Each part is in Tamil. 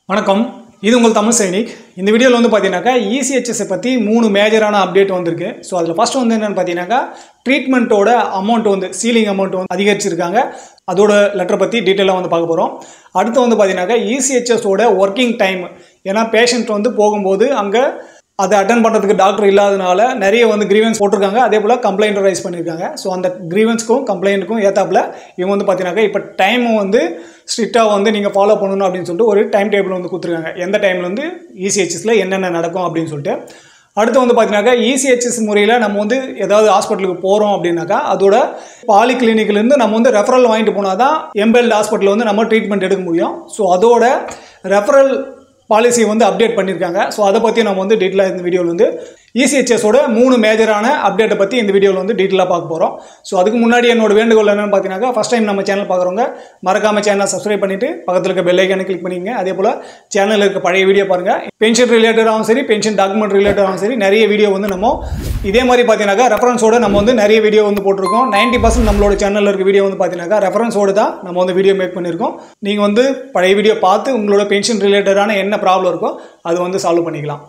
வணக்கம் இது உங்கள் தமிழ் சைனிக் இந்த வீடியோவில் வந்து பார்த்தீங்கன்னாக்கா இசிஹெச்எஸை பற்றி மூணு மேஜரான அப்டேட் வந்திருக்கு ஸோ அதில் ஃபஸ்ட் வந்து என்னென்னு பார்த்தீங்கன்னாக்கா ட்ரீட்மெண்ட்டோட அமௌண்ட் வந்து சீலிங் அமௌண்ட் வந்து அதிகரிச்சிருக்காங்க அதோட லெட்டரை பற்றி டீட்டெயிலாக வந்து பார்க்க போகிறோம் அடுத்து வந்து பார்த்தீங்கன்னாக்கா இசிஹெச்எஸோட ஒர்க்கிங் டைம் ஏன்னா பேஷண்ட் வந்து போகும்போது அங்கே அதை அட்டன் பண்ணுறதுக்கு டாக்டர் இல்லாதனால நிறைய வந்து கிரீவன்ஸ் போட்டிருக்காங்க அதே போல் கம்ப்ளைண்ட் ரைஸ் பண்ணியிருக்காங்க ஸோ அந்த கிரீவன்ஸ்க்கும் கம்ப்ளைண்ட்டுக்கும் ஏத்தாப்புல இவங்க வந்து பார்த்தீங்கன்னாக்கா இப்போ டைமும் வந்து ஸ்ட்ரிக்டாக வந்து நீங்கள் ஃபாலோ பண்ணணும் அப்படின்னு சொல்லிட்டு ஒரு டைம் டேபிள் வந்து கொடுத்துருக்காங்க எந்த டைமில் வந்து இசிஹெச்எஸில் என்னென்ன நடக்கும் அப்படின்னு சொல்லிட்டு அடுத்து வந்து பார்த்தீங்கன்னாக்கா இசிஹெச்எஸ் முறையில் நம்ம வந்து ஏதாவது ஹாஸ்பிட்டலுக்கு போகிறோம் அப்படின்னாக்கா அதோட பாலி கிளினிக்லேருந்து நம்ம வந்து ரெஃபரல் வாங்கிட்டு போனால் தான் எம்பெல்ட் ஹாஸ்பிட்டலில் வந்து நம்ம ட்ரீட்மெண்ட் எடுக்க முடியும் ஸோ அதோட ரெஃபரல் பாலிசி வந்து அப்டேட் பண்ணியிருக்காங்க ஸோ அதை பற்றி நம்ம வந்து டீட்டெயிலாக இந்த வீடியோவில் வந்து இசிஹெச்எஸோட மூணு மேஜரான அப்டேட்டை பற்றி இந்த வீடியோவில் வந்து டீட்டெயிலாக பார்க்க போகிறோம் ஸோ அதுக்கு முன்னாடி என்னோட வேண்டுகோள் என்னென்னு பார்த்தீங்கன்னா ஃபஸ்ட் டைம் நம்ம சேனல் பார்க்குறவங்க மறக்காம சேனலை சப்ஸ்கிரைப் பண்ணிவிட்டு பக்கத்தில் இருக்க பெல் ஐக்கானை கிளிக் பண்ணிங்க அதே போல் சேனலில் இருக்க பழைய வீடியோ பாருங்கள் பென்ஷன் ரிலேட்டடாகவும் சரி பென்ஷன் டாக்குமெண்ட் ரிலேட்டடாகவும் சரி நிறைய வீடியோ வந்து நம்ம இதே மாதிரி பார்த்தீங்கன்னாக்கா ரெஃபரன்ஸோட நம்ம வந்து நிறைய வீடியோ வந்து போட்டிருக்கோம் நைன்ட்டி பர்சன்ட் நம்மளோட சேனலில் இருக்க வீடியோ வந்து பார்த்தீங்கன்னாக்கா ரெஃபரன்ஸோடு தான் நம்ம வந்து வீடியோ மேக் பண்ணியிருக்கோம் நீங்கள் வந்து பழைய வீடியோ பார்த்து உங்களோட பென்ஷன் ரிலேட்டடான என்ன ப்ராப்ளம் இருக்கோ அது வந்து சால்வ் பண்ணிக்கலாம்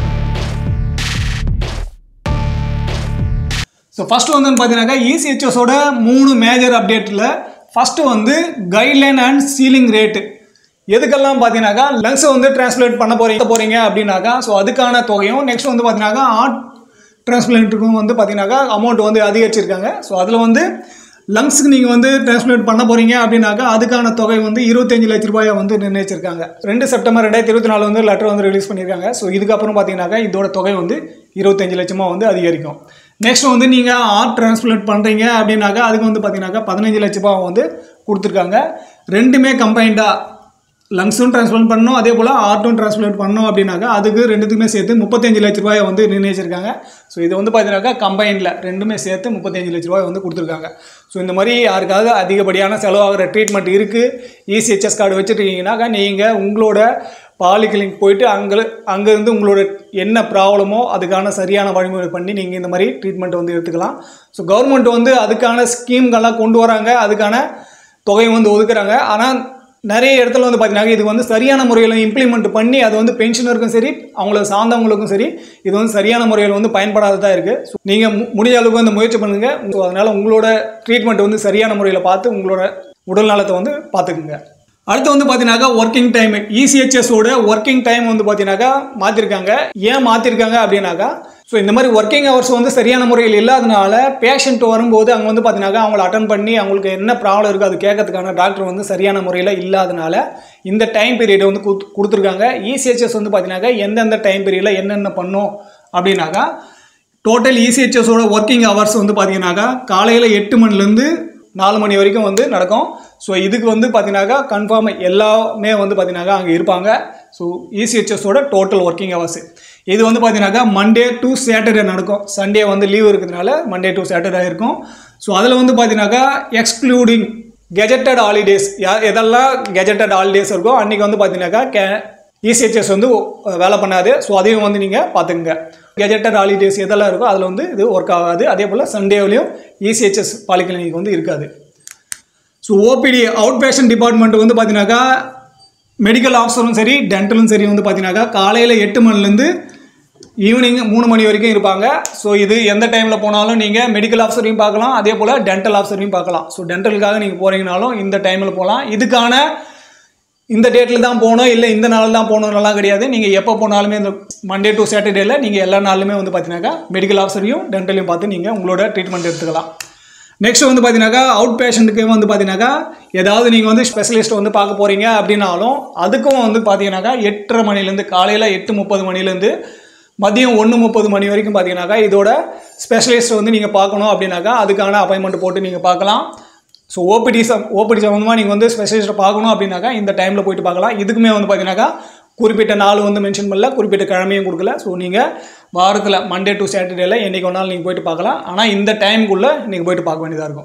ஸோ ஃபஸ்ட்டு வந்து பார்த்தீங்கன்னாக்கா இசிஹெச்எஸோட மூணு மேஜர் அப்டேட்டில் ஃபஸ்ட்டு வந்து கைட்லைன் அண்ட் சீலிங் ரேட்டு எதுக்கெல்லாம் பார்த்தீங்கன்னாக்கா லங்ஸை வந்து டிரான்ஸ்லேட் பண்ண போறீங்க போகிறீங்க அப்படின்னாக்கா ஸோ அதுக்கான தொகையும் நெக்ஸ்ட் வந்து பார்த்தீங்கன்னாக்கா ஆர்ட் டிரான்ஸ்பிளான்ட்டுக்கும் வந்து பார்த்தீங்கன்னாக்கா அமௌண்ட் வந்து அதிகரிச்சிருக்காங்க ஸோ அதில் வந்து லங்ஸுக்கு நீங்கள் வந்து டிரான்ஸ்பிளேட் பண்ண போகிறீங்க அப்படின்னாக்கா அதுக்கான தொகை வந்து இருபத்தஞ்சு லட்ச ரூபாயை வந்து நிர்ணயிச்சிருக்காங்க ரெண்டு செப்டம்பர் ரெண்டாயிரத்தி இருபத்தி நாலு வந்து லெட்டர் வந்து ரிலீஸ் பண்ணியிருக்காங்க ஸோ இதுக்கப்புறம் பார்த்தீங்கன்னாக்கா இதோட தொகை வந்து இருபத்தஞ்சு லட்சமாக வந்து அதிகரிக்கும் நெக்ஸ்ட் வந்து நீங்கள் ஆர்ட் டிரான்ஸ்பிளேட் பண்ணுறீங்க அப்படின்னாக்கா அதுக்கு வந்து பார்த்தீங்கன்னாக்கா பதினஞ்சு லட்ச ரூபாய் வந்து கொடுத்துருக்காங்க ரெண்டுமே கம்பைண்டாக லங்ஸும் டிரான்ஸ்பிளான்ட் பண்ணணும் அதே போல் ஆர்ட்டும் டிரான்ஸ்பிளான்ட் பண்ணணும் அப்படின்னாக்கா அதுக்கு ரெண்டுத்துக்குமே சேர்த்து முப்பத்தஞ்சு லட்ச ரூபாயை வந்து நிர்ணயிச்சிருக்காங்க ஸோ இது வந்து பார்த்தீங்கன்னாக்கா கம்பைனில் ரெண்டுமே சேர்த்து முப்பத்தஞ்சு லட்ச ரூபாய் வந்து கொடுத்துருக்காங்க ஸோ இந்த மாதிரி யாருக்காவது அதிகப்படியான செலவாகிற ட்ரீட்மெண்ட் இருக்குது இசிஹெச்எஸ் கார்டு வச்சுருக்கீங்கன்னாக்கா நீங்கள் உங்களோட பாலிகிளினிக் போயிட்டு அங்கே அங்கேருந்து உங்களோட என்ன ப்ராப்ளமோ அதுக்கான சரியான வழிமுறை பண்ணி நீங்கள் இந்த மாதிரி ட்ரீட்மெண்ட் வந்து எடுத்துக்கலாம் ஸோ கவர்மெண்ட் வந்து அதுக்கான ஸ்கீம்கள்லாம் கொண்டு வராங்க அதுக்கான தொகையை வந்து ஒதுக்குறாங்க ஆனால் நிறைய இடத்துல வந்து பார்த்தீங்கன்னா இது வந்து சரியான முறையில் இம்ப்ளிமெண்ட் பண்ணி அது வந்து பென்ஷனருக்கும் சரி அவங்கள சார்ந்தவங்களுக்கும் சரி இது வந்து சரியான முறையில் வந்து பயன்படாததாக இருக்குது ஸோ நீங்கள் முடிஞ்ச அளவுக்கு வந்து முயற்சி பண்ணுங்கள் ஸோ அதனால் உங்களோட ட்ரீட்மெண்ட் வந்து சரியான முறையில் பார்த்து உங்களோட உடல் நலத்தை வந்து பார்த்துக்குங்க அடுத்து வந்து பார்த்தீங்கன்னாக்கா ஒர்க்கிங் டைம் இசிஹெச்எஸோட ஒர்க்கிங் டைம் வந்து பார்த்தீங்கன்னாக்கா மாற்றிருக்காங்க ஏன் மாற்றிருக்காங்க அப்படின்னாக்கா ஸோ இந்த மாதிரி ஒர்க்கிங் ஹவர்ஸ் வந்து சரியான முறையில் இல்லாதனால பேஷண்ட் வரும்போது அங்கே வந்து பார்த்தீங்கன்னாக்கா அவங்கள அட்டன் பண்ணி அவங்களுக்கு என்ன ப்ராப்ளம் இருக்குது அது கேட்கறதுக்கான டாக்டர் வந்து சரியான முறையில் இல்லாதனால இந்த டைம் பீரியட் வந்து கொடுத்து கொடுத்துருக்காங்க இசிஹெச்எஸ் வந்து பார்த்தீங்கன்னாக்கா எந்தெந்த டைம் பீரியடில் என்னென்ன பண்ணும் அப்படின்னாக்கா டோட்டல் இசிஹெச்எஸோட ஒர்க்கிங் ஹவர்ஸ் வந்து பார்த்தீங்கன்னாக்கா காலையில் எட்டு மணிலேருந்து நாலு மணி வரைக்கும் வந்து நடக்கும் ஸோ இதுக்கு வந்து பார்த்தீங்கன்னாக்கா கன்ஃபார்ம் எல்லாமே வந்து பார்த்தீங்கன்னாக்கா அங்கே இருப்பாங்க ஸோ இசிஹெச்எஸோட டோட்டல் ஒர்க்கிங் ஹவர்ஸ் இது வந்து பார்த்தீங்கன்னாக்கா மண்டே டு சாட்டர்டே நடக்கும் சண்டே வந்து லீவ் இருக்கிறதுனால மண்டே டு சாட்டர்டே இருக்கும் ஸோ அதில் வந்து பார்த்தீங்கன்னாக்கா எக்ஸ்க்ளூடிங் கெஜெட்டட் ஹாலிடேஸ் யா எதெல்லாம் கெஜெட்டட் ஹாலிடேஸ் இருக்கோ அன்றைக்கி வந்து பார்த்தீங்கன்னாக்கா கே இசிஹெச்எஸ் வந்து வேலை பண்ணாது ஸோ அதையும் வந்து நீங்கள் பார்த்துக்குங்க கெஜெட்டட் ஹாலிடேஸ் எதெல்லாம் இருக்கோ அதில் வந்து இது ஒர்க் ஆகாது அதே போல் சண்டேவிலையும் இசிஹெச்எஸ் பாலிகிளினிக் வந்து இருக்காது so OPD out patient department வந்து பார்த்தீங்கன்னாக்கா மெடிக்கல் ஆஃபீஸரும் சரி டென்டலும் சரி வந்து பார்த்தீங்கன்னாக்கா காலையில் எட்டு மணிலேருந்து ஈவினிங் மூணு மணி வரைக்கும் இருப்பாங்க ஸோ இது எந்த டைமில் போனாலும் நீங்கள் மெடிக்கல் ஆஃபீஸரையும் பார்க்கலாம் அதே போல் டென்டல் ஆஃபீஸரையும் பார்க்கலாம் ஸோ டென்டலுக்காக நீங்கள் போகிறீங்கனாலும் இந்த டைமில் போகலாம் இதுக்கான இந்த டேட்டில் தான் போகணும் இல்லை இந்த நாள் தான் போகணும்லாம் கிடையாது நீங்கள் எப்போ போனாலுமே இந்த மண்டே டு சாட்டர்டேல நீங்கள் எல்லா நாளுமே வந்து பார்த்தீங்கன்னாக்கா மெடிக்கல் ஆஃபீஸரையும் டென்டலையும் பார்த்து நீங்கள் உங்களோட ட்ரீட்மெண்ட் எடுத்துக்கலாம் நெக்ஸ்ட் வந்து பார்த்தீங்கன்னாக்கா அவுட் பேஷண்ட்டுக்கு வந்து பார்த்தீங்கன்னாக்கா ஏதாவது நீங்கள் வந்து ஸ்பெஷலிஸ்ட் வந்து பார்க்க போகிறீங்க அப்படின்னாலும் அதுக்கும் வந்து பார்த்தீங்கன்னாக்கா எட்டரை மணிலேருந்து காலையில் எட்டு முப்பது மணிலேருந்து மதியம் ஒன்று முப்பது மணி வரைக்கும் பார்த்தீங்கன்னாக்கா இதோட ஸ்பெஷலிஸ்ட் வந்து நீங்கள் பார்க்கணும் அப்படின்னாக்கா அதுக்கான அப்பாயின்மெண்ட் போட்டு நீங்கள் பார்க்கலாம் ஸோ ஓபிடி சம் ஓபிடி சம்மந்தமாக நீங்கள் வந்து ஸ்பெஷலிஸ்ட்டை பார்க்கணும் அப்படின்னாக்கா இந்த டைமில் போயிட்டு பார்க்கலாம் இதுக்குமே வந்து பார்த்தீங்கன்னாக்கா குறிப்பிட்ட நாள் வந்து மென்ஷன் பண்ணல குறிப்பிட்ட கிழமையும் கொடுக்கல ஸோ நீங்கள் வாரத்தில் மண்டே டு சாட்டர்டேல என்றைக்கு ஒரு நாள் நீங்கள் போயிட்டு பார்க்கலாம் ஆனால் இந்த டைமுக்குள்ளே நீங்கள் போயிட்டு பார்க்க வேண்டியதாக இருக்கும்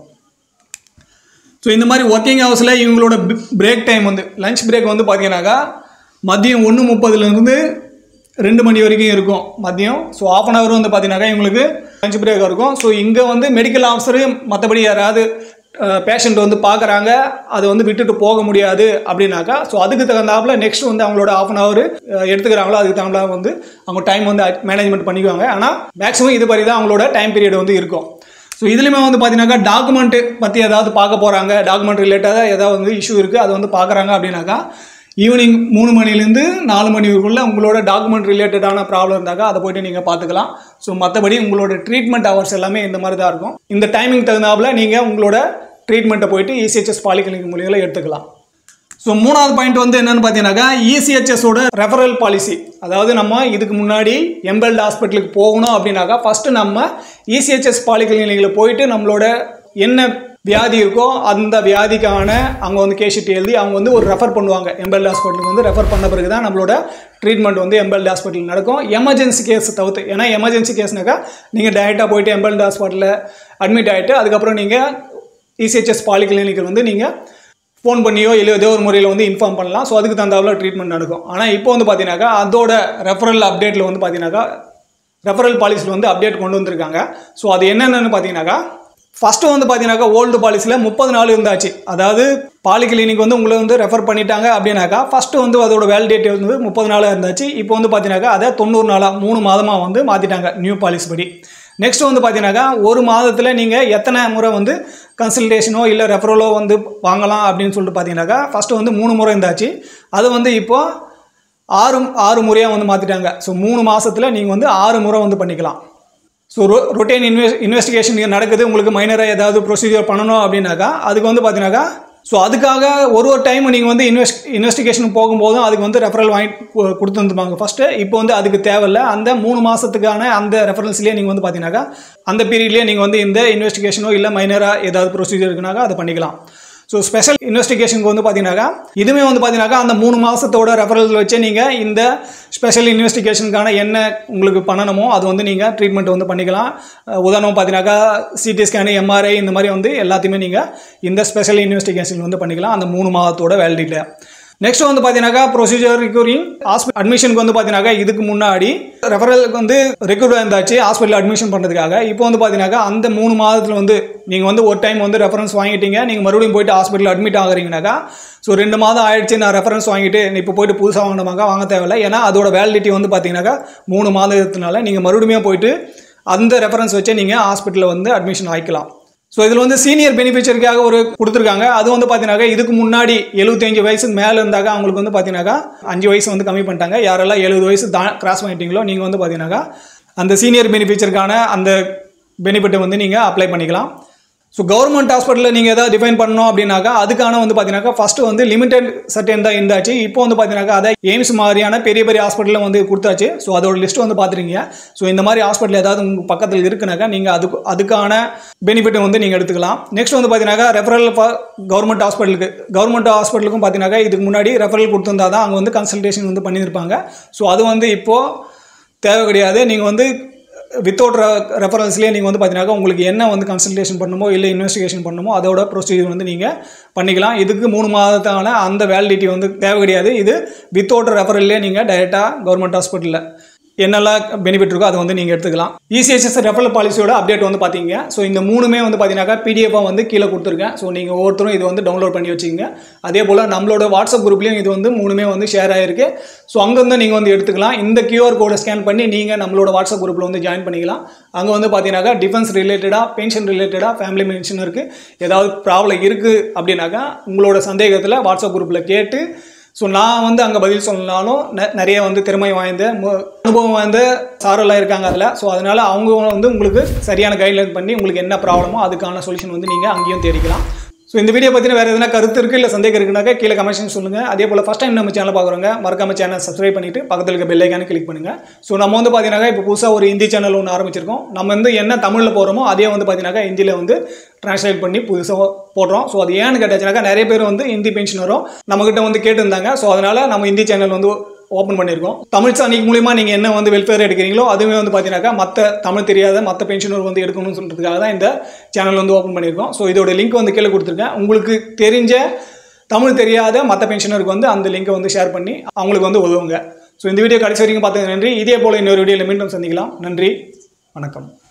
ஸோ இந்த மாதிரி ஒர்க்கிங் ஹவர்ஸில் இவங்களோட பிரேக் டைம் வந்து லஞ்ச் பிரேக் வந்து பார்த்தீங்கன்னாக்கா மதியம் ஒன்று முப்பதுலேருந்து ரெண்டு மணி வரைக்கும் இருக்கும் மதியம் ஸோ ஆஃப் அன் ஹவர் வந்து பார்த்தீங்கன்னாக்கா இவங்களுக்கு லஞ்ச் பிரேக் இருக்கும் ஸோ இங்கே வந்து மெடிக்கல் ஆஃபீஸரு மற்றபடி யாராவது பேஷண்ட் வந்து பார்க்குறாங்க அதை வந்து விட்டுட்டு போக முடியாது அப்படின்னாக்கா ஸோ அதுக்கு தகுந்தாப்புல நெக்ஸ்ட் வந்து அவங்களோட ஆஃப் அன் ஹவர் எடுத்துக்கிறாங்களோ அதுக்கு தகுந்தா வந்து அவங்க டைம் வந்து மேனேஜ்மெண்ட் பண்ணிக்குவாங்க ஆனால் மேக்ஸிமம் இது மாதிரி தான் அவங்களோட டைம் பீரியட் வந்து இருக்கும் ஸோ இதுலையுமே வந்து பார்த்தீங்கன்னாக்கா டாக்குமெண்ட் பற்றி ஏதாவது பார்க்க போகிறாங்க டாக்குமெண்ட் ரிலேட்டடாக ஏதாவது வந்து இஷ்யூ இருக்குது அதை வந்து பார்க்குறாங்க அப்படின்னாக்கா ஈவினிங் மூணு மணிலேருந்து நாலு மணிக்குள்ளே உங்களோட டாக்குமெண்ட் ரிலேட்டடான ப்ராப்ளம் இருந்தாக்கா அதை போயிட்டு நீங்கள் பார்த்துக்கலாம் ஸோ மற்றபடி உங்களோட ட்ரீட்மெண்ட் ஹவர்ஸ் எல்லாமே இந்த மாதிரி தான் இருக்கும் இந்த டைமிங் தகுந்தாப்புல நீங்கள் உங்களோட ட்ரீட்மெண்ட்டை போயிட்டு இசிஹெச்எஸ் பாலிகிளினிக் மூலியத்தில் எடுத்துக்கலாம் ஸோ மூணாவது பாயிண்ட் வந்து என்னன்னு பார்த்தீங்கன்னாக்கா இசிஹெச்எஸோட ரெஃபரல் பாலிசி அதாவது நம்ம இதுக்கு முன்னாடி எம்பெல்ட் ஹாஸ்பிட்டலுக்கு போகணும் அப்படின்னாக்கா ஃபஸ்ட்டு நம்ம இசிஹெச்எஸ் பாலிகிளினிக்கில் போயிட்டு நம்மளோட என்ன வியாதி இருக்கோ அந்த வியாதிக்கான அவங்க வந்து கேஷிட்டு எழுதி அவங்க வந்து ஒரு ரெஃபர் பண்ணுவாங்க எம்பெல்ட் ஹாஸ்பிட்டலுக்கு வந்து ரெஃபர் பண்ண பிறகு தான் நம்மளோட ட்ரீட்மெண்ட் வந்து எம்பெல்ட் ஹாஸ்பிட்டல் நடக்கும் எமர்ஜென்சி கேஸ் தவிர்த்து ஏன்னா எமர்ஜென்சி கேஸ்னாக்கா நீங்கள் டைரெக்டாக போயிட்டு எம்பெல்ட் ஹாஸ்பிட்டலில் அட்மிட் ஆகிட்டு அதுக்கப்புறம் நீங்கள் இசிஹெச்எஸ் பாலிகிளினிக்கில் வந்து நீங்கள் ஃபோன் பண்ணியோ இல்லை ஏதோ ஒரு முறையில் வந்து இன்ஃபார்ம் பண்ணலாம் ஸோ அதுக்கு தகுந்தாப்புல ட்ரீட்மெண்ட் நடக்கும் ஆனால் இப்போ வந்து பார்த்தீங்கன்னாக்கா அதோட ரெஃபரல் அப்டேட்டில் வந்து பார்த்தீங்கன்னாக்கா ரெஃபரல் பாலிசியில் வந்து அப்டேட் கொண்டு வந்திருக்காங்க ஸோ அது என்னென்னு பார்த்தீங்கன்னாக்கா ஃபஸ்ட்டு வந்து பார்த்தீங்கன்னாக்கா ஓல்டு பாலிசியில் முப்பது நாள் இருந்தாச்சு அதாவது பாலிகிளினிக் வந்து உங்களை வந்து ரெஃபர் பண்ணிட்டாங்க அப்படின்னாக்கா ஃபஸ்ட்டு வந்து அதோட வேலிடேட் வந்து முப்பது நாளாக இருந்தாச்சு இப்போ வந்து பார்த்தீங்கன்னாக்கா அதை தொண்ணூறு நாளாக மூணு மாதமாக வந்து மாற்றிட்டாங்க நியூ பாலிசி படி நெக்ஸ்ட் வந்து பார்த்தீங்கன்னாக்கா ஒரு மாதத்தில் நீங்கள் எத்தனை முறை வந்து கன்சல்டேஷனோ இல்லை ரெஃபரலோ வந்து வாங்கலாம் அப்படின்னு சொல்லிட்டு பார்த்தீங்கன்னாக்கா ஃபஸ்ட்டு வந்து மூணு முறை இருந்தாச்சு அது வந்து இப்போ ஆறு ஆறு முறையாக வந்து மாற்றிட்டாங்க ஸோ மூணு மாதத்தில் நீங்கள் வந்து ஆறு முறை வந்து பண்ணிக்கலாம் ஸோ ரொ ரொட்டேன் இன்வெஸ்ட் இன்வெஸ்டிகேஷன் நடக்குது உங்களுக்கு மைனராக ஏதாவது ப்ரொசீஜர் பண்ணணும் அப்படின்னாக்கா அதுக்கு வந்து பார்த்தீங்கன்னாக்கா ஸோ அதுக்காக ஒரு ஒரு டைம் நீங்கள் வந்து இன்வெஸ்ட் இன்வெஸ்டிகேஷன் போகும்போதும் அதுக்கு வந்து ரெஃபரல் வாங்கி கு- கொடுத்துருந்துப்பாங்க ஃபஸ்ட்டு இப்போ வந்து அதுக்கு தேவையில்ல அந்த மூணு மாதத்துக்கான அந்த ரெஃபரன்ஸ்லேயே நீங்கள் வந்து பார்த்தீங்கன்னாக்கா அந்த பீரியட்லேயே நீங்கள் வந்து இந்த இன்வெஸ்டிகேஷனோ இல்லை மைனராக ஏதாவது ப்ரொசீஜர் இருக்குனாக்கா அதை பண்ணிக்கலாம் ஸோ ஸ்பெஷல் இன்வெஸ்டிகேஷனுக்கு வந்து பார்த்தீங்கன்னாக்கா இதுவுமே வந்து பார்த்தீங்கன்னாக்கா அந்த மூணு மாதத்தோட ரெஃபரல் வச்சு நீங்கள் இந்த ஸ்பெஷல் இன்வெஸ்டிகேஷனுக்கான என்ன உங்களுக்கு பண்ணணுமோ அது வந்து நீங்கள் ட்ரீட்மெண்ட் வந்து பண்ணிக்கலாம் அஹ் உதாரணம் பார்த்தீங்கன்னாக்கா சிடி ஸ்கேனு எம்ஆர்ஐ இந்த மாதிரி வந்து எல்லாத்தையுமே நீங்கள் இந்த ஸ்பெஷல் இன்வெஸ்டிகேஷன் வந்து பண்ணிக்கலாம் அந்த மூணு மாதத்தோட வேலிடிட்டியில் நெக்ஸ்ட் வந்து பார்த்தீங்கன்னாக்கா ப்ரொசீஜர் ரிக்யூரிங் ஹாஸ்பிட்டல் அட்மிஷனுக்கு வந்து பார்த்தீங்கன்னாக்கா இதுக்கு முன்னாடி ரெஃபரலுக்கு வந்து ரெக்யூர் இருந்தாச்சு ஹாஸ்பிட்டல் அட்மிஷன் பண்ணுறதுக்காக இப்போ வந்து பார்த்தீங்கன்னாக்கா அந்த மூணு மாதத்தில் வந்து நீங்கள் வந்து ஒரு டைம் வந்து ரெஃபரன்ஸ் வாங்கிட்டீங்க நீங்கள் மறுபடியும் போயிட்டு ஹாஸ்பிட்டல் அட்மிட் ஆகுறீங்கனாக்கா ஸோ ரெண்டு மாதம் ஆயிடுச்சு நான் ரெஃபரன்ஸ் வாங்கிட்டு இப்போ போயிட்டு புதுசாக வாங்கினமாக்கா வாங்க தேவையில்லை ஏன்னா அதோட வேலிடிட்டி வந்து பார்த்தீங்கன்னாக்கா மூணு மாதத்தினால நீங்கள் மறுபடியும் போயிட்டு அந்த ரெஃபரன்ஸ் வச்சே நீங்கள் ஹாஸ்பிட்டலில் வந்து அட்மிஷன் ஆகிக்கலாம் ஸோ இதில் வந்து சீனியர் பெனிஃபிஷரிக்காக ஒரு கொடுத்துருக்காங்க அது வந்து பார்த்தீங்கன்னாக்கா இதுக்கு முன்னாடி எழுபத்தஞ்சு வயசுக்கு மேலே இருந்தாக்கா அவங்களுக்கு வந்து பார்த்தீங்கன்னாக்கா அஞ்சு வயசு வந்து கம்மி பண்ணிட்டாங்க யாரெல்லாம் எழுபது வயசு தான் கிராஸ் பண்ணிட்டீங்களோ நீங்கள் வந்து பார்த்தீங்கன்னாக்கா அந்த சீனியர் பெனிஃபிஷருக்கான அந்த பெனிஃபிட்டை வந்து நீங்கள் அப்ளை பண்ணிக்கலாம் ஸோ கவர்மெண்ட் ஹாஸ்பிட்டலில் நீங்கள் எதாவது டிஃபைன் பண்ணணும் அப்படின்னாக்கா அதுக்கான வந்து பார்த்தீங்கன்னாக்கா ஃபஸ்ட்டு வந்து லிமிடெட் சர்டன் தான் இருந்தாச்சு இப்போ வந்து பார்த்தீங்கன்னாக்கா அதை எய்ம்ஸ் மாதிரியான பெரிய பெரிய ஹாஸ்பிட்டலில் வந்து கொடுத்தாச்சு ஸோ அதோட லிஸ்ட் வந்து பார்த்துருங்க ஸோ இந்த மாதிரி ஹாஸ்பிட்டல் ஏதாவது உங்கள் பக்கத்தில் இருக்குனாக்கா நீங்கள் அதுக்கு அதுக்கான பெனிஃபிட்டை வந்து நீங்கள் எடுத்துக்கலாம் நெக்ஸ்ட் வந்து பார்த்தீங்கன்னாக்கா ரெஃபரல் கவர்மெண்ட் ஹாஸ்பிட்டலுக்கு கவர்மெண்ட் ஹாஸ்பிட்டலுக்கும் பார்த்தீங்கன்னாக்கா இதுக்கு முன்னாடி ரெஃபரல் கொடுத்துருந்தா தான் அங்கே வந்து கன்சல்டேஷன் வந்து பண்ணியிருப்பாங்க ஸோ அது வந்து இப்போது தேவை கிடையாது நீங்கள் வந்து வித்தவுட் ரெஃபரன்ஸ்லேயே நீங்கள் வந்து பார்த்தீங்கன்னா உங்களுக்கு என்ன வந்து கன்சல்டேஷன் பண்ணணுமோ இல்லை இன்வெஸ்டிகேஷன் பண்ணணுமோ அதோட ப்ரொசீஜர் வந்து நீங்கள் பண்ணிக்கலாம் இதுக்கு மூணு மாதத்தான அந்த வேலிடிட்டி வந்து தேவை கிடையாது இது வித்தவுட் ரெஃபரல்லே நீங்கள் டைரெக்டாக கவர்மெண்ட் ஹாஸ்பிட்டலில் என்னெல்லாம் பெனிஃபிட் இருக்கோ அதை வந்து நீங்கள் எடுத்துக்கலாம் இசிஎஸ்எஸ் ரெஃபரல் பாலிசியோட அப்டேட் வந்து பார்த்தீங்க ஸோ இந்த மூணுமே வந்து பார்த்தீங்கன்னாக்கா பிடிஎஃபாக வந்து கீழே கொடுத்துருக்கேன் ஸோ நீங்கள் ஒவ்வொருத்தரும் இது வந்து டவுன்லோட் பண்ணி வச்சுக்கோங்க அதே போல் நம்மளோட வாட்ஸ்அப் குரூப்லேயும் இது வந்து மூணுமே வந்து ஷேர் ஆகிருக்கு ஸோ அங்கேருந்து நீங்கள் வந்து எடுத்துக்கலாம் இந்த கியூஆர் கோடை ஸ்கேன் பண்ணி நீங்கள் நம்மளோட வாட்ஸ்அப் குரூப்பில் வந்து ஜாயின் பண்ணிக்கலாம் அங்கே வந்து பார்த்தீங்கன்னாக்கா டிஃபென்ஸ் ரிலேட்டடாக பென்ஷன் ரிலேட்டடாக ஃபேமிலி பென்ஷன் இருக்குது ஏதாவது ப்ராப்ளம் இருக்குது அப்படின்னாக்கா உங்களோட சந்தேகத்தில் வாட்ஸ்அப் குரூப்பில் கேட்டு ஸோ நான் வந்து அங்கே பதில் சொல்லனாலும் நெ- நிறைய வந்து திறமை வாய்ந்த மு- அனுபவம் வாய்ந்த சாரெல்லாம் இருக்காங்க அதில் ஸோ அதனால் அவங்க வந்து உங்களுக்கு சரியான கைட்லைன் பண்ணி உங்களுக்கு என்ன ப்ராப்ளமோ அதுக்கான சொல்யூஷன் வந்து நீங்கள் அங்கேயும் தேடிக்கலாம் ஸோ இந்த வீடியோ பற்றின வேறு எதனா கருத்து இருக்குது இல்லை சந்தேகம் இருக்குனாக்கா கீழே கமெண்ட்ஸ் சொல்லுங்கள் அதே போல் ஃபஸ்ட் டைம் நம்ம சேனல் பார்க்குறவங்க மறக்காம சேனல் சப்ஸ்கிரைப் பண்ணிட்டு பக்கத்தில் இருக்க பெல் ஐக்கானு கிளிக் பண்ணுங்கள் ஸோ நம்ம வந்து பார்த்தீங்கன்னா இப்போ புதுசாக ஒரு ஹிந்தி சேனல் ஒன்று ஆரம்பிச்சிருக்கோம் நம்ம வந்து என்ன தமிழில் போகிறோமோ அதே வந்து பார்த்தீங்கன்னா ஹிந்தியில் வந்து ட்ரான்ஸ்லேட் பண்ணி புதுசாக போடுறோம் ஸோ அது ஏன்னு கேட்டாச்சுனாக்கா நிறைய பேர் வந்து ஹிந்தி பென்ஷன் வரும் நம்மக்கிட்ட வந்து கேட்டிருந்தாங்க ஸோ அதனால் நம்ம ஹிந்தி சேனல் வந்து ஓப்பன் பண்ணியிருக்கோம் தமிழ் சாணிக்கு மூலிமா நீங்கள் என்ன வந்து வெல்ஃபேர் எடுக்கிறீங்களோ அதுவே வந்து பார்த்தீங்கன்னாக்கா மற்ற தமிழ் தெரியாத மற்ற பென்ஷனர் வந்து எடுக்கணும்னு சொல்கிறதுக்காக தான் இந்த சேனல் வந்து ஓப்பன் பண்ணியிருக்கோம் ஸோ இதோட லிங்க் வந்து கீழே கொடுத்துருக்கேன் உங்களுக்கு தெரிஞ்ச தமிழ் தெரியாத மற்ற பென்ஷனருக்கு வந்து அந்த லிங்கை வந்து ஷேர் பண்ணி அவங்களுக்கு வந்து உதவுங்க ஸோ இந்த வீடியோ கடைசி வரைக்கும் பார்த்தது நன்றி இதே போல் இன்னொரு வீடியோவில் மீண்டும் சந்திக்கலாம் நன்றி வணக்கம்